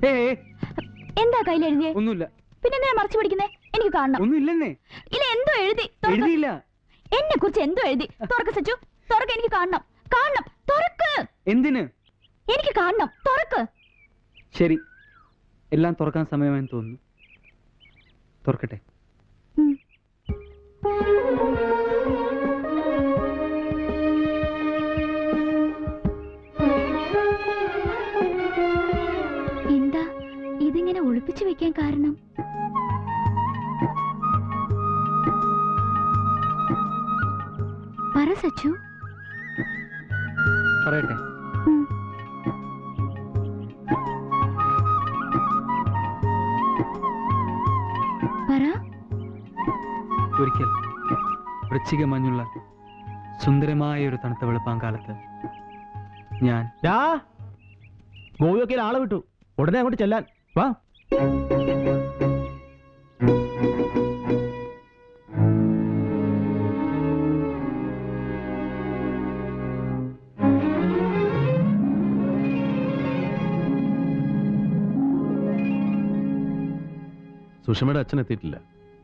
ഏ എന്താ കയ്യിൽ എഴുതിയേ ഒന്നുമില്ല പിന്നെ എന്തിനാ മറച്ചു പിടിക്കുന്നേ എനിക്ക് കാണണം ഒന്നുമില്ലെന്നേ ഇല്ല എന്തോ എഴുതി തുറക്ക്. എഴുതിയില്ല എന്നെ കുറിച്ച് എന്തോ എഴുതി തുറക്ക് സച്ചു തുറക്ക് എനിക്ക് കാണണം കാണണം തുറക്ക് എന്തിന് എനിക്ക് കാണണം തുറക്ക് ശരി എല്ലാം തുറക്കാൻ സമയമായെന്ന് തോന്നുന്നു തുറക്കട്ടെ ഉം. എന്താ ഇതിങ്ങനെ ഒളിപ്പിച്ചു വെക്കാൻ കാരണം പറ സച്ചു പറയട്ടെ ഉം. പറ ഒരിക്കൽ വൃശ്ചിക മഞ്ഞുള്ള സുന്ദരമായ ഒരു തണുത്ത വെളുപ്പാങ്കാലത്ത് ഞാൻ ഡാ ഗോവിയൊക്കെ ആളെ വിട്ടു ഉടനെ അങ്ങോട്ട് ചെല്ലാൻ വാ സുഷമയുടെ അച്ഛൻ എത്തിയിട്ടില്ല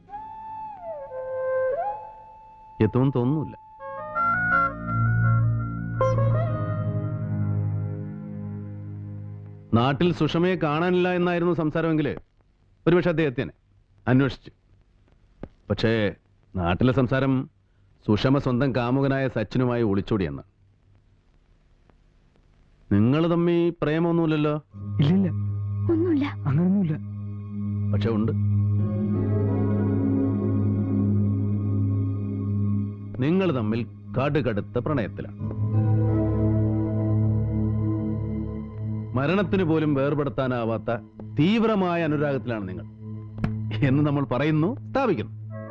എത്തുമെന്ന് തോന്നുന്നില്ല നാട്ടിൽ സുഷമയെ കാണാനില്ല എന്നായിരുന്നു സംസാരമെങ്കിൽ ഒരുപക്ഷെ അദ്ദേഹം എത്തിയനെ അന്വേഷിച്ചു പക്ഷേ നാട്ടിലെ സംസാരം സുഷമ സ്വന്തം കാമുകനായ സച്ചിനുമായി ഒളിച്ചോടിയെന്ന് നിങ്ങൾ തമ്മി പ്രേമൊന്നുമില്ലല്ലോ ഇല്ലില്ല ഒന്നുമില്ല അങ്ങനൊന്നുമില്ല പക്ഷെ ഉണ്ട് നിങ്ങൾ തമ്മിൽ കടുകടുത്ത പ്രണയത്തിലാണ് മരണത്തിന് പോലും വേർപെടുത്താനാവാത്ത തീവ്രമായ അനുരാഗത്തിലാണ് നിങ്ങൾ എന്ന് നമ്മൾ പറയുന്നു സ്ഥാപിക്കുന്നു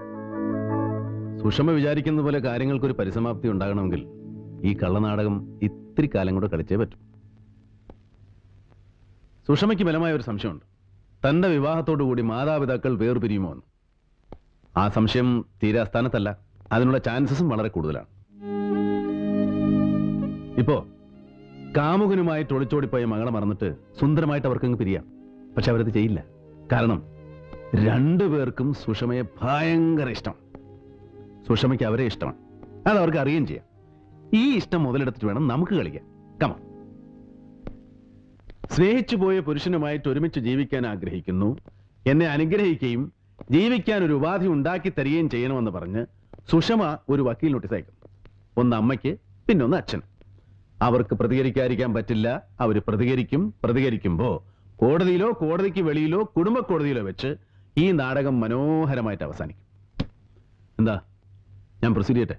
സുഷമ വിചാരിക്കുന്ന പോലെ കാര്യങ്ങൾക്കൊരു പരിസമാപ്തി ഉണ്ടാകണമെങ്കിൽ ഈ കള്ളനാടകം ഇത്തിരി കാലം കൂടെ കളിച്ചേ പറ്റും സുഷമയ്ക്ക് ബലമായ ഒരു സംശയമുണ്ട് തന്റെ വിവാഹത്തോടുകൂടി മാതാപിതാക്കൾ വേർപിരിയുമോ എന്ന് ആ സംശയം തീരെ അസ്ഥാനത്തല്ല അതിനുള്ള ചാൻസസും വളരെ കൂടുതലാണ് ഇപ്പോ കാമുകനുമായിട്ട് ഒളിച്ചോടിപ്പോയ മകളെ മറന്നിട്ട് സുന്ദരമായിട്ട് അവർക്കങ്ങ് പിരിയാം പക്ഷെ അവരത് ചെയ്യില്ല കാരണം രണ്ടുപേർക്കും സുഷമയെ ഭയങ്കര ഇഷ്ടം സുഷമയ്ക്ക് അവരെ ഇഷ്ടമാണ് അത് അവർക്ക് അറിയുകയും ചെയ്യാം ഈ ഇഷ്ടം മുതലെടുത്തിട്ട് വേണം നമുക്ക് കളിക്കാൻ കമ സ്നേഹിച്ചു പോയ പുരുഷനുമായിട്ട് ഒരുമിച്ച് ജീവിക്കാൻ ആഗ്രഹിക്കുന്നു എന്നെ അനുഗ്രഹിക്കുകയും ജീവിക്കാൻ ഒരു ഉപാധി ഉണ്ടാക്കി തരികയും ചെയ്യണമെന്ന് പറഞ്ഞ് സുഷമ ഒരു വക്കീൽ നോട്ടീസ് അയക്കും ഒന്ന് അമ്മയ്ക്ക് പിന്നെ ഒന്ന് അച്ഛൻ അവർക്ക് പ്രതികരിക്കാതിരിക്കാൻ പറ്റില്ല അവർ പ്രതികരിക്കും പ്രതികരിക്കുമ്പോ കോടതിയിലോ കോടതിക്ക് വെളിയിലോ കുടുംബ കോടതിയിലോ വെച്ച് ഈ നാടകം മനോഹരമായിട്ട് അവസാനിക്കും എന്താ ഞാൻ പ്രൊസീഡ് ചെയ്യട്ടെ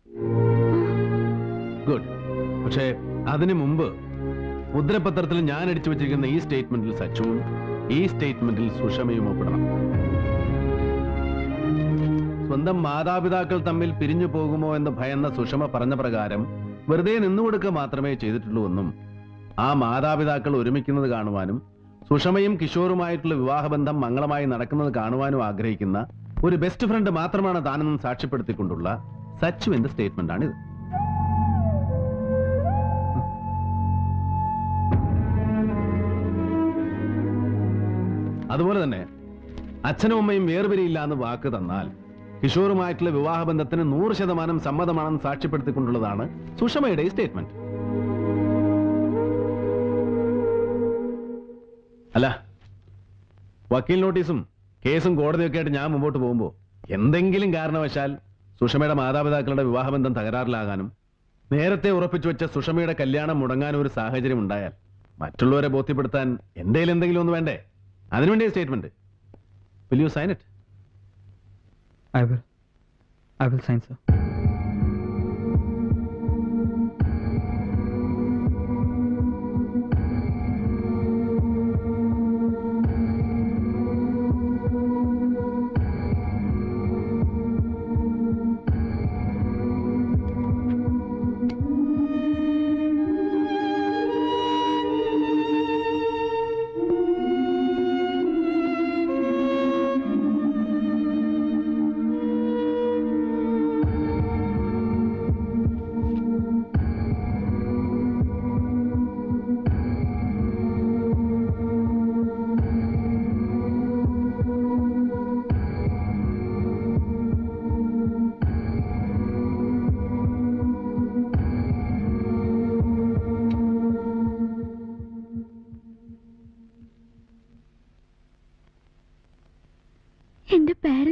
ഗുഡ് പക്ഷേ അതിനു മുമ്പ് മുദ്രപത്രത്തിൽ ഞാൻ അടിച്ചു വെച്ചിരിക്കുന്ന ഈ സ്റ്റേറ്റ്മെന്റിൽ സച്ചുവും ഈ സ്റ്റേറ്റ്മെന്റിൽ സുഷമയും ഒപ്പിടണം സ്വന്തം മാതാപിതാക്കൾ തമ്മിൽ പിരിഞ്ഞു പോകുമോ എന്ന് ഭയന്ന സുഷമ പറഞ്ഞ പ്രകാരം വെറുതെ നിന്നുകൊടുക്കുക മാത്രമേ ചെയ്തിട്ടുള്ളൂ എന്നും ആ മാതാപിതാക്കൾ ഒരുമിക്കുന്നത് കാണുവാനും സുഷമയും കിഷോറുമായിട്ടുള്ള വിവാഹബന്ധം മംഗളമായി നടക്കുന്നത് കാണുവാനും ആഗ്രഹിക്കുന്ന ഒരു ബെസ്റ്റ് ഫ്രണ്ട് മാത്രമാണ് താനെന്നും സാക്ഷ്യപ്പെടുത്തിക്കൊണ്ടുള്ള സച്ചുവിന്റെ സ്റ്റേറ്റ്മെന്റ് ആണിത് അതുപോലെ തന്നെ അച്ഛനും അമ്മയും വേർപിരിയില്ല എന്ന് വാക്ക് തന്നാൽ കിഷോറുമായിട്ടുള്ള വിവാഹബന്ധത്തിന് നൂറ് ശതമാനം സമ്മതമാണെന്ന് സാക്ഷ്യപ്പെടുത്തിക്കൊണ്ടുള്ളതാണ് സുഷമയുടെ ഈ സ്റ്റേറ്റ്മെന്റ് അല്ല വക്കീൽ നോട്ടീസും കേസും കോടതിയൊക്കെ ആയിട്ട് ഞാൻ മുമ്പോട്ട് പോകുമ്പോൾ എന്തെങ്കിലും കാരണവശാൽ സുഷമയുടെ മാതാപിതാക്കളുടെ വിവാഹബന്ധം തകരാറിലാകാനും നേരത്തെ ഉറപ്പിച്ചു വെച്ച സുഷമയുടെ കല്യാണം മുടങ്ങാനും ഒരു സാഹചര്യം ഉണ്ടായാൽ മറ്റുള്ളവരെ ബോധ്യപ്പെടുത്താൻ എൻ്റെ എന്തെങ്കിലും ഒന്ന് വേണ്ടേ അതിനുവേണ്ടി statement will you sign it I will I will sign sir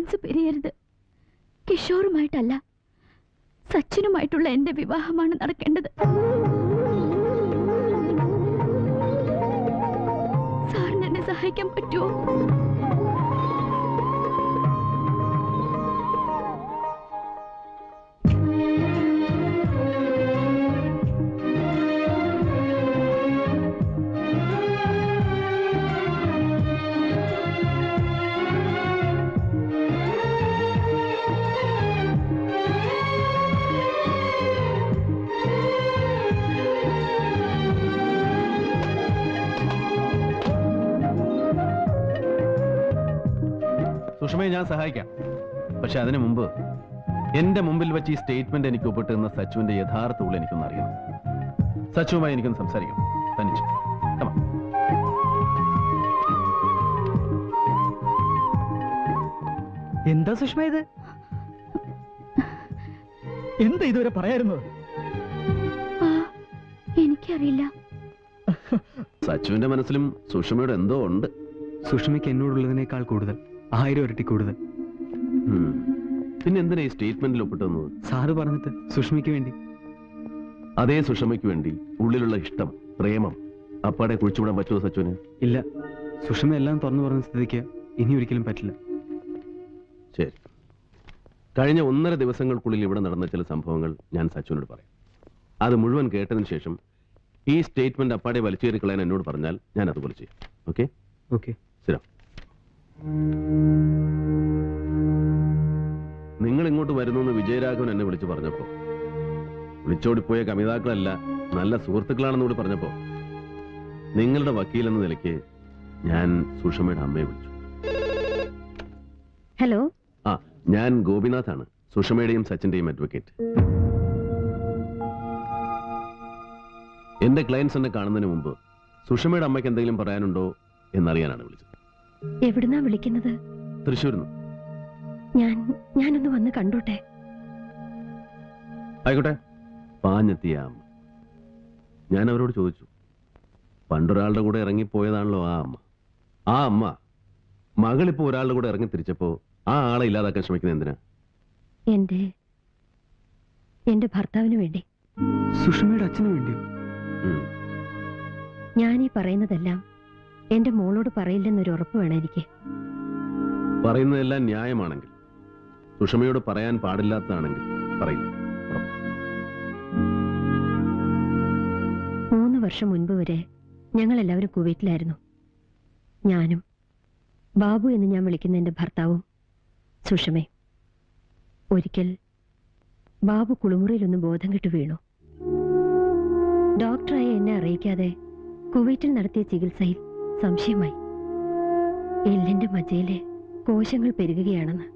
മനസ്സ് പിരിയരുത് കിഷോറുമായിട്ടല്ല സച്ചിനുമായിട്ടുള്ള എന്റെ വിവാഹമാണ് നടക്കേണ്ടത് സാറിന് എന്നെ സഹായിക്കാൻ പറ്റുമോ സുഷമയെ ഞാൻ സഹായിക്കാം പക്ഷെ അതിനു മുമ്പ് എന്റെ മുമ്പിൽ വെച്ച് ഈ സ്റ്റേറ്റ്മെന്റ് എനിക്ക് ഒപ്പിട്ട് തന്ന സച്ചുവിന്റെ യഥാർത്ഥ ഉള്ള എനിക്കൊന്ന് അറിയണം സച്ചുവുമായി എനിക്കൊന്ന് സംസാരിക്കണം തനിച്ച് Come on. എന്താ സുഷ്മ ഇത് എന്താ ഇതുവരെ പറയായിരുന്നത് ആ എനിക്കറിയില്ല സച്ചുവിന്റെ മനസ്സിലും സുഷമയുടെ എന്തോ ഉണ്ട് സുഷ്മയ്ക്ക് എന്നോടുള്ളതിനേക്കാൾ കൂടുതൽ ആയിരം ഇരട്ടി കൂടുതൽ ഉം. പിന്നെ എന്തിനാ ഈ സ്റ്റേറ്റ്മെന്റിൽ ഒപ്പിട്ട് തന്നത് സാറ് പറഞ്ഞിട്ട് സുഷ്മയ്ക്ക് വേണ്ടി അതേ സുഷമയ്ക്ക് വേണ്ടി ഉള്ളിലുള്ള ഇഷ്ടം പ്രേമം അപ്പാടെ കുഴിച്ചുവിടാൻ പറ്റുമോ സച്ചുവിന് ഇല്ല സുഷമ എല്ലാം തുറന്നു പറഞ്ഞ സ്ഥിതിക്ക് ഇനി ഒരിക്കലും പറ്റില്ല ശരി കഴിഞ്ഞ ഒന്നര ദിവസങ്ങൾക്കുള്ളിൽ ഇവിടെ നടന്ന ചില സംഭവങ്ങൾ ഞാൻ സച്ചുവിനോട് പറയാം അത് മുഴുവൻ കേട്ടതിന് ശേഷം ഈ സ്റ്റേറ്റ്മെന്റ് അപ്പാടെ വലിച്ചേറി കളയാൻ എന്നോട് പറഞ്ഞാൽ ഞാൻ അതുപോലെ ചെയ്യാം ഓക്കെ ഓക്കെ സ്ഥിരം നിങ്ങൾ ഇങ്ങോട്ട് വരുന്നു എന്ന് വിജയരാഘവൻ എന്നെ വിളിച്ചു പറഞ്ഞപ്പോ വിളിച്ചോടിപ്പോയ കമിതാക്കളല്ല നല്ല സുഹൃത്തുക്കളാണെന്ന് കൂടി പറഞ്ഞപ്പോ നിങ്ങളുടെ വക്കീൽ എന്ന നിലയ്ക്ക് ഞാൻ സുഷമയുടെ അമ്മയെ വിളിച്ചു ഹലോ ആ ഞാൻ ഗോപിനാഥാണ് സുഷമയുടെയും സച്ചിന്റെയും അഡ്വക്കേറ്റ് എന്റെ ക്ലയൻസ് എന്നെ കാണുന്നതിന് മുമ്പ് സുഷമയുടെ അമ്മയ്ക്ക് എന്തെങ്കിലും പറയാനുണ്ടോ എന്നറിയാനാണ് വിളിച്ചത് എവിടുന്നാ വിളിക്കുന്നത് തൃശ്ശൂരിൽ നിന്ന് ഞാൻ ഞാനൊന്ന് വന്ന് കണ്ടോട്ടെ ആയിക്കോട്ടെ പാഞ്ഞെത്തിയ ആ അമ്മ ഞാൻ അവരോട് ചോദിച്ചു പണ്ടൊരാളുടെ കൂടെ ഇറങ്ങിപ്പോയതാണല്ലോ ആ അമ്മ ആ അമ്മ മകളിപ്പോ ഒരാളുടെ കൂടെ ഇറങ്ങി തിരിച്ചപ്പോ ആ ആളെ ഇല്ലാതാക്കാൻ ശ്രമിക്കുന്നത് എന്തിനാ എന്റെ എന്റെ ഭർത്താവിന് വേണ്ടി സുഷമയുടെ അച്ഛന് വേണ്ടിയോ ഉം. ഞാൻ ഈ പറയുന്നതെല്ലാം എന്റെ മോളോട് പറയില്ലെന്നൊരു ഉറപ്പ് വേണം എനിക്ക് പറയുന്നതെല്ലാം ന്യായമാണെങ്കിൽ സുഷമയോട് പറയാൻ പാടില്ലാത്തതാണെങ്കിൽ പറയില്ല മൂന്ന് വർഷം മുൻപ് വരെ ഞങ്ങൾ എല്ലാവരും കുവൈറ്റിലായിരുന്നു ഞാനും ബാബു എന്ന് ഞാൻ വിളിക്കുന്ന എന്റെ ഭർത്താവും സുഷമേ ഒരിക്കൽ ബാബു കുളിമുറിയിലൊന്ന് ബോധം കെട്ടു വീണു ഡോക്ടറായ എന്നെ അറിയിക്കാതെ കുവൈറ്റിൽ നടത്തിയ ചികിത്സയിൽ സംശയമായി എല്ലിന്റെ മജ്ജയിലെ കോശങ്ങൾ പെരുകുകയാണെന്ന്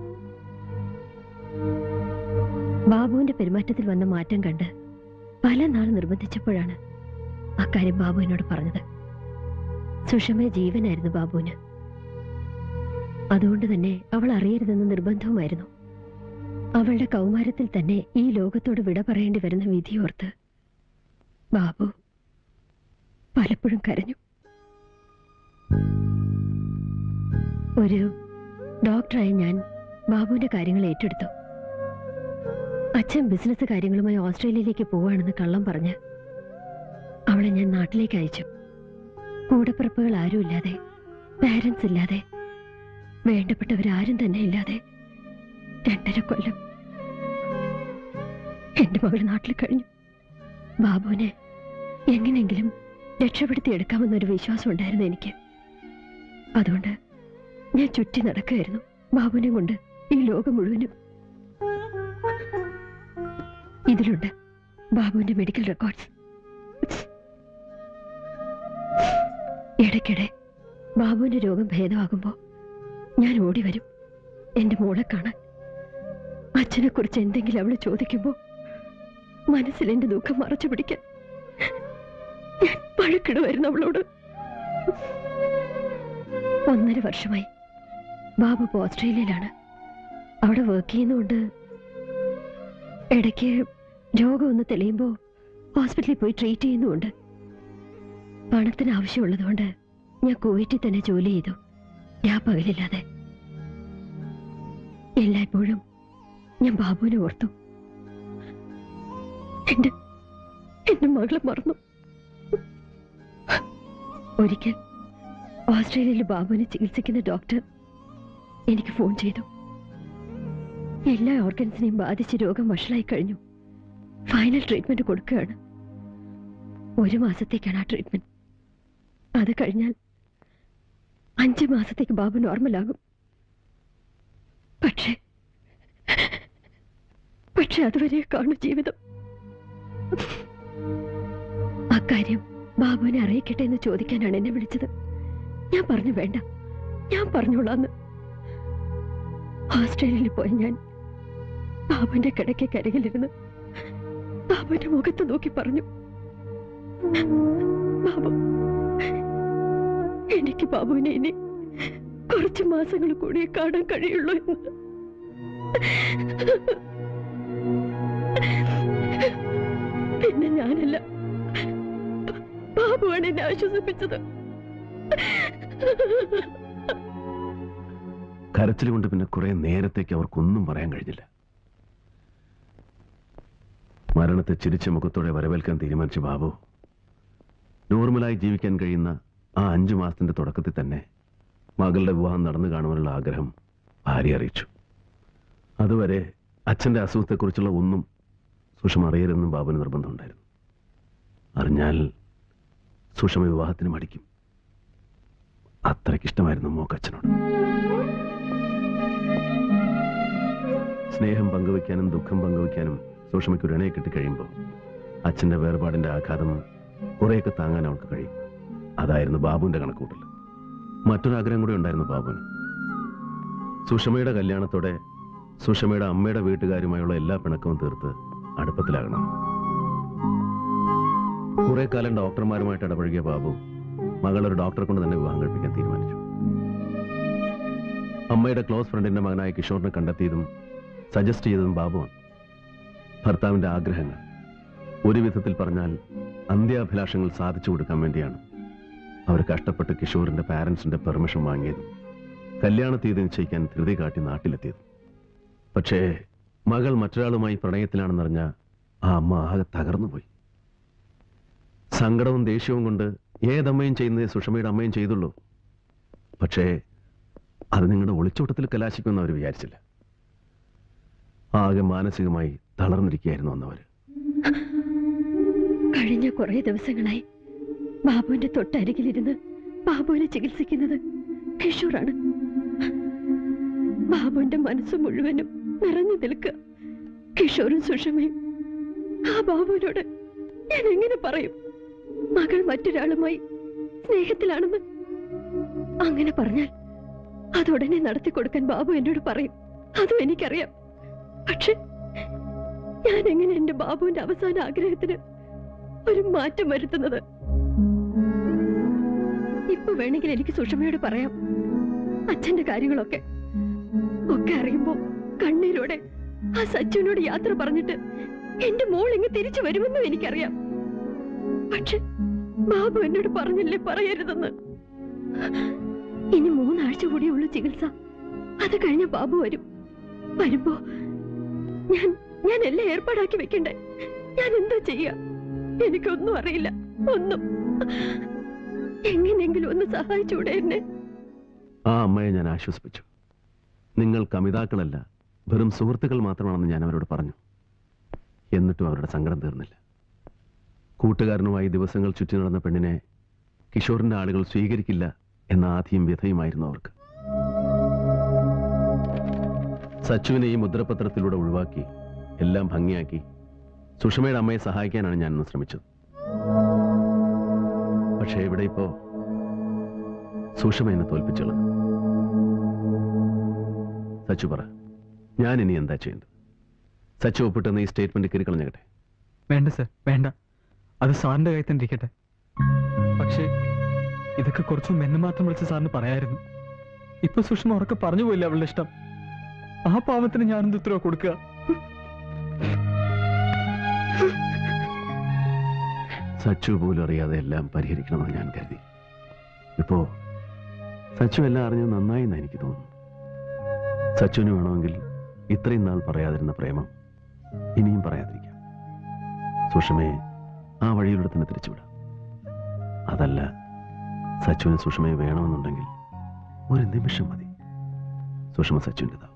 ബാബുവിന്റെ പെരുമാറ്റത്തിൽ വന്ന മാറ്റം കണ്ട് പല നാൾ നിർബന്ധിച്ചപ്പോഴാണ് അക്കാര്യം ബാബു എന്നോട് പറഞ്ഞത് സുഷമ ജീവനായിരുന്നു ബാബുവിന് അതുകൊണ്ട് തന്നെ അവൾ അറിയരുതെന്ന് നിർബന്ധവുമായിരുന്നു അവളുടെ കൗമാരത്തിൽ തന്നെ ഈ ലോകത്തോട് വിട പറയേണ്ടി വരുന്ന വിധിയോർത്ത് ബാബു പലപ്പോഴും കരഞ്ഞു ഒരു ഡോക്ടറായ ഞാൻ ബാബുവിന്റെ കാര്യങ്ങൾ ഏറ്റെടുത്തു അച്ഛൻ ബിസിനസ് കാര്യങ്ങളുമായി ഓസ്ട്രേലിയയിലേക്ക് പോവാണെന്ന് കള്ളം പറഞ്ഞ് അവളെ ഞാൻ നാട്ടിലേക്ക് അയച്ചു കൂടപ്പിറപ്പുകൾ ആരുമില്ലാതെ പാരൻസ് ഇല്ലാതെ വേണ്ടപ്പെട്ടവരാരും തന്നെ ഇല്ലാതെ രണ്ടര കൊല്ലം എന്റെ മകൾ നാട്ടിൽ കഴിഞ്ഞു ബാബുവിനെ എങ്ങനെയെങ്കിലും രക്ഷപ്പെടുത്തി എടുക്കാമെന്നൊരു വിശ്വാസം ഉണ്ടായിരുന്നു എനിക്ക് അതുകൊണ്ട് ഞാൻ ചുറ്റി നടക്കുകയായിരുന്നു ബാബുവിനെ കൊണ്ട് ഈ ലോകം മുഴുവനും ഇതിലുണ്ട് ബാബുവിന്റെ മെഡിക്കൽ റെക്കോർഡ്സ് ഇടയ്ക്കിടെ ബാബുവിന്റെ രോഗം ഭേദമാകുമ്പോ ഞാൻ ഓടി വരും എന്റെ മോളെ കാണാൻ അച്ഛനെ കുറിച്ച് എന്തെങ്കിലും അവള് ചോദിക്കുമ്പോ മനസ്സിൽ എന്റെ ദുഃഖം മറച്ചു പിടിക്കാൻ ഞാൻ പഴക്കിടുമായിരുന്നു അവളോട് ഒന്നര വർഷമായി ബാബു ഇപ്പോ ഓസ്ട്രേലിയയിലാണ് അവിടെ വർക്ക് ചെയ്യുന്നതുകൊണ്ട് ഇടയ്ക്ക് രോഗം ഒന്ന് തെളിയുമ്പോൾ ഹോസ്പിറ്റലിൽ പോയി ട്രീറ്റ് ചെയ്യുന്നുമുണ്ട് പണത്തിന് ആവശ്യമുള്ളതുകൊണ്ട് ഞാൻ കുവൈറ്റിൽ തന്നെ ജോലി ചെയ്തു ഞാൻ പകലില്ലാതെ എല്ലായ്പ്പോഴും ഞാൻ ബാബുവിനെ ഓർത്തു എന്റെ എന്റെ മകളെ മറന്നു ഒരിക്കൽ ഓസ്ട്രേലിയയിൽ ബാബുവിനെ ചികിത്സിക്കുന്ന ഡോക്ടർ എനിക്ക് ഫോൺ ചെയ്തു എല്ലാ ഓർഗൻസിനെയും ബാധിച്ച് രോഗം വഷളായി കഴിഞ്ഞു ഫൈനൽ ട്രീറ്റ്മെന്റ് കൊടുക്കുകയാണ് ഒരു മാസത്തേക്കാണ് ആ ട്രീറ്റ്മെന്റ് അത് കഴിഞ്ഞാൽ അഞ്ച് മാസത്തേക്ക് ബാബു നോർമലാകും പക്ഷേ പക്ഷെ അതുവരെ കാണും ജീവിതം അക്കാര്യം ബാബുവിനെ അറിയിക്കട്ടെ എന്ന് ചോദിക്കാനാണ് എന്നെ വിളിച്ചത് ഞാൻ പറഞ്ഞു വേണ്ട ഞാൻ പറഞ്ഞോളാന്ന് ഓസ്ട്രേലിയയിൽ പോയ ഞാൻ ബാബുവിന്റെ കിടക്കെ കരികിലിരുന്ന് ബാബുവിന്റെ മുഖത്ത് നോക്കി പറഞ്ഞു ബാബു എനിക്ക് ബാബുവിനെ ഇനി കുറച്ച് മാസങ്ങൾ കൂടിയേ കാണാൻ കഴിയുള്ളൂ എന്ന് പിന്നെ ഞാനല്ല ബാബുവാണ് എന്നെ ആശ്വസിപ്പിച്ചത് കരച്ചിൽ കൊണ്ട് പിന്നെ കുറെ നേരത്തേക്ക് അവർക്കൊന്നും പറയാൻ കഴിഞ്ഞില്ല മരണത്തെ ചിരിച്ച മുഖത്തോടെ വരവേൽക്കാൻ തീരുമാനിച്ച ബാബു നോർമലായി ജീവിക്കാൻ കഴിയുന്ന ആ അഞ്ചു മാസത്തിന്റെ തുടക്കത്തിൽ തന്നെ മകളുടെ വിവാഹം നടന്നു കാണുവാനുള്ള ആഗ്രഹം ഭാര്യ അറിയിച്ചു അതുവരെ അച്ഛന്റെ അസുഖത്തെക്കുറിച്ചുള്ള ഒന്നും സുഷമ അറിയരുതെന്നും ബാബുവിന് നിർബന്ധമുണ്ടായിരുന്നു അറിഞ്ഞാൽ സുഷമ വിവാഹത്തിന് മടിക്കും അത്രയ്ക്കിഷ്ടമായിരുന്നു മോക്കച്ഛനോട് സ്നേഹം പങ്കുവയ്ക്കാനും ദുഃഖം പങ്കുവയ്ക്കാനും സൂക്ഷ്മയ്ക്ക് ഒരു ഇണയെ കിട്ടിക്കഴിയുമ്പോൾ അച്ഛന്റെ വേർപാടിന്റെ ആഘാതം കുറേയൊക്കെ താങ്ങാൻ അവൾക്ക് കഴിയും അതായിരുന്നു ബാബുവിന്റെ കണക്കൂട്ടൽ മറ്റൊരാഗ്രഹം കൂടി ഉണ്ടായിരുന്നു ബാബുവിന് സുഷമയുടെ കല്യാണത്തോടെ സുഷമയുടെ അമ്മയുടെ വീട്ടുകാരുമായുള്ള എല്ലാ പിണക്കവും തീർത്ത് അടുപ്പത്തിലാകണം കുറെ കാലം ഡോക്ടർമാരുമായിട്ട് ഇടപഴകിയ ബാബു മകളൊരു ഡോക്ടറെ കൊണ്ട് തന്നെ വിവാഹം കഴിപ്പിക്കാൻ തീരുമാനിച്ചു അമ്മയുടെ ക്ലോസ് ഫ്രണ്ടിന്റെ മകനായ കിഷോറിനെ കണ്ടെത്തിയതും സജസ്റ്റ് ചെയ്തതും ബാബുവാണ് ഭർത്താവിന്റെ ആഗ്രഹങ്ങൾ ഒരു വിധത്തിൽ പറഞ്ഞാൽ അന്ത്യാഭിലാഷങ്ങൾ സാധിച്ചു കൊടുക്കാൻ വേണ്ടിയാണ് അവർ കഷ്ടപ്പെട്ട് കിഷോറിന്റെ പാരന്റ്സിന്റെ പെർമിഷൻ വാങ്ങിയതും കല്യാണ തീയതി നിശ്ചയിക്കാൻ ധൃതി കാട്ടി നാട്ടിലെത്തിയത് പക്ഷേ മകൾ മറ്റൊരാളുമായി പ്രണയത്തിലാണെന്നറിഞ്ഞ ആ അമ്മ ആകെ തകർന്നുപോയി സങ്കടവും ദേഷ്യവും കൊണ്ട് ഏതമ്മയും ചെയ്യുന്നത് സുഷമയുടെ അമ്മയും ചെയ്തുള്ളൂ പക്ഷേ അത് നിങ്ങളുടെ ഒളിച്ചോട്ടത്തിൽ കലാശിക്കുമെന്ന് അവർ വിചാരിച്ചില്ല ആകെ മാനസികമായി തളർന്നിരിക്കുകയായിരുന്നു അന്നവർ കഴിഞ്ഞ കുറെ ദിവസങ്ങളായി ബാബുവിന്റെ തൊട്ടരികിലിരുന്ന് ബാബുവിനെ ചികിത്സിക്കുന്നത് കിഷോറാണ് ബാബുവിന്റെ മനസ്സ് മുഴുവനും നിറഞ്ഞു നിൽക്കുക കിഷോറും സുഷമയും ആ ബാബുവിനോട് ഞാൻ എങ്ങനെ പറയും മകൾ മറ്റൊരാളുമായി സ്നേഹത്തിലാണെന്ന് അങ്ങനെ പറഞ്ഞാൽ അതുടനെ നടത്തി കൊടുക്കാൻ ബാബു എന്നോട് പറയും അതും എനിക്കറിയാം പക്ഷെ ഞാൻ എങ്ങനെ എന്റെ ബാബുവിന്റെ അവസാന ആഗ്രഹത്തിന് ഒരു മാറ്റം വരുത്തുന്നത് ഇപ്പൊ വേണമെങ്കിൽ എനിക്ക് സുഷമയോട് പറയാം അച്ഛന്റെ കാര്യങ്ങളൊക്കെ ഒക്കെ അറിയുമ്പോ കണ്ണീരോടെ ആ സച്ചുവിനോട് യാത്ര പറഞ്ഞിട്ട് എന്റെ മോൾ ഇങ്ങ് തിരിച്ചു വരുമെന്നും എനിക്കറിയാം പക്ഷെ ബാബു എന്നോട് പറഞ്ഞില്ലേ പറയരുതെന്ന് ഇനി മൂന്നാഴ്ച കൂടിയേ ഉള്ളൂ ചികിത്സ അത് കഴിഞ്ഞ ബാബു വരും വരുമ്പോ ഞാൻ ഞാൻ എല്ലാം ഏർപ്പാടാക്കി വെക്കണ്ടേ ഞാൻ എന്താ ചെയ്യാ എനിക്കൊന്നും അറിയില്ല ഒന്നും എങ്ങനെയെങ്കിലും ഒന്ന് സഹായിച്ചൂടെ എന്നെ ആ അമ്മയെ ഞാൻ ആശ്വസിപ്പിച്ചു നിങ്ങൾ കമിതാക്കളല്ല വെറും സുഹൃത്തുക്കൾ മാത്രമാണെന്ന് ഞാൻ അവരോട് പറഞ്ഞു എന്നിട്ടും അവരുടെ സങ്കടം തീർന്നില്ല കൂട്ടുകാരനുമായി ദിവസങ്ങൾ ചുറ്റി നടന്ന പെണ്ണിനെ കിഷോറിന്റെ ആളുകൾ സ്വീകരിക്കില്ല എന്ന ആധിയും വ്യഥയുമായിരുന്നു അവർക്ക് സച്ചുവിനെ ഈ മുദ്രപത്രത്തിലൂടെ ഒഴിവാക്കി എല്ലാം ഭംഗിയാക്കി സുഷമയുടെ അമ്മയെ സഹായിക്കാനാണ് ഞാൻ ഇന്ന് ശ്രമിച്ചത് പക്ഷേ ഇവിടെ ഇപ്പോ സുഷമ എന്നെ തോൽപ്പിച്ചുള്ളത് സച്ചു പറ ഞാൻ ഇനി എന്താ ചെയ്യേണ്ടത് സച്ചു ഒപ്പിട്ടെന്ന് ഈ സ്റ്റേറ്റ്മെന്റ് കീറിക്കളഞ്ഞകട്ടെ വേണ്ട സർ വേണ്ട അത് സാറിന്റെ കയ്യിൽ തന്നെ ഇരിക്കട്ടെ പക്ഷേ ഇതൊക്കെ കുറച്ചു മെന്നെ മാത്രം വിളിച്ച് സാറിന് പറയായിരുന്നു ഇപ്പൊ സുഷമ ഉറക്കെ പറഞ്ഞു പോയില്ല അവളുടെ ഇഷ്ടം ആ പാവത്തിന് ഞാനെന്ത് ഉത്തരവ് കൊടുക്കുക സച്ചു പോലും അറിയാതെ എല്ലാം പരിഹരിക്കണമെന്ന് ഞാൻ കരുതി ഇപ്പോ സച്ചു എല്ലാം അറിഞ്ഞത് നന്നായി എന്ന് എനിക്ക് തോന്നുന്നു സച്ചുവിന് വേണമെങ്കിൽ ഇത്രയും നാൾ പറയാതിരുന്ന പ്രേമം ഇനിയും പറയാതിരിക്കാം സുഷമയെ ആ വഴിയിലൂടെ തന്നെ തിരിച്ചുവിടാം അതല്ല സച്ചുവിന് സുഷമയെ വേണമെന്നുണ്ടെങ്കിൽ ഒരു നിമിഷം മതി സുഷമ സച്ചുവിൻ്റെതാവും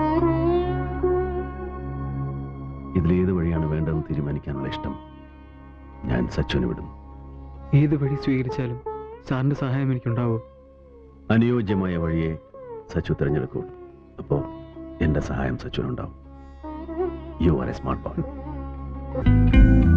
ഇതിലേത് വഴിയാണ് വേണ്ടതെന്ന് തീരുമാനിക്കാനുള്ള ഇഷ്ടം ഞാൻ സച്ചുവിന് വിടുന്നു ഏത് വഴി സ്വീകരിച്ചാലും സാറിന്റെ സഹായം എനിക്കുണ്ടാവോ അനുയോജ്യമായ വഴിയെ സച്ചു തിരഞ്ഞെടുക്കുള്ളൂ അപ്പോൾ എൻ്റെ സഹായം സച്ചുവിനുണ്ടാവും you are a smart boy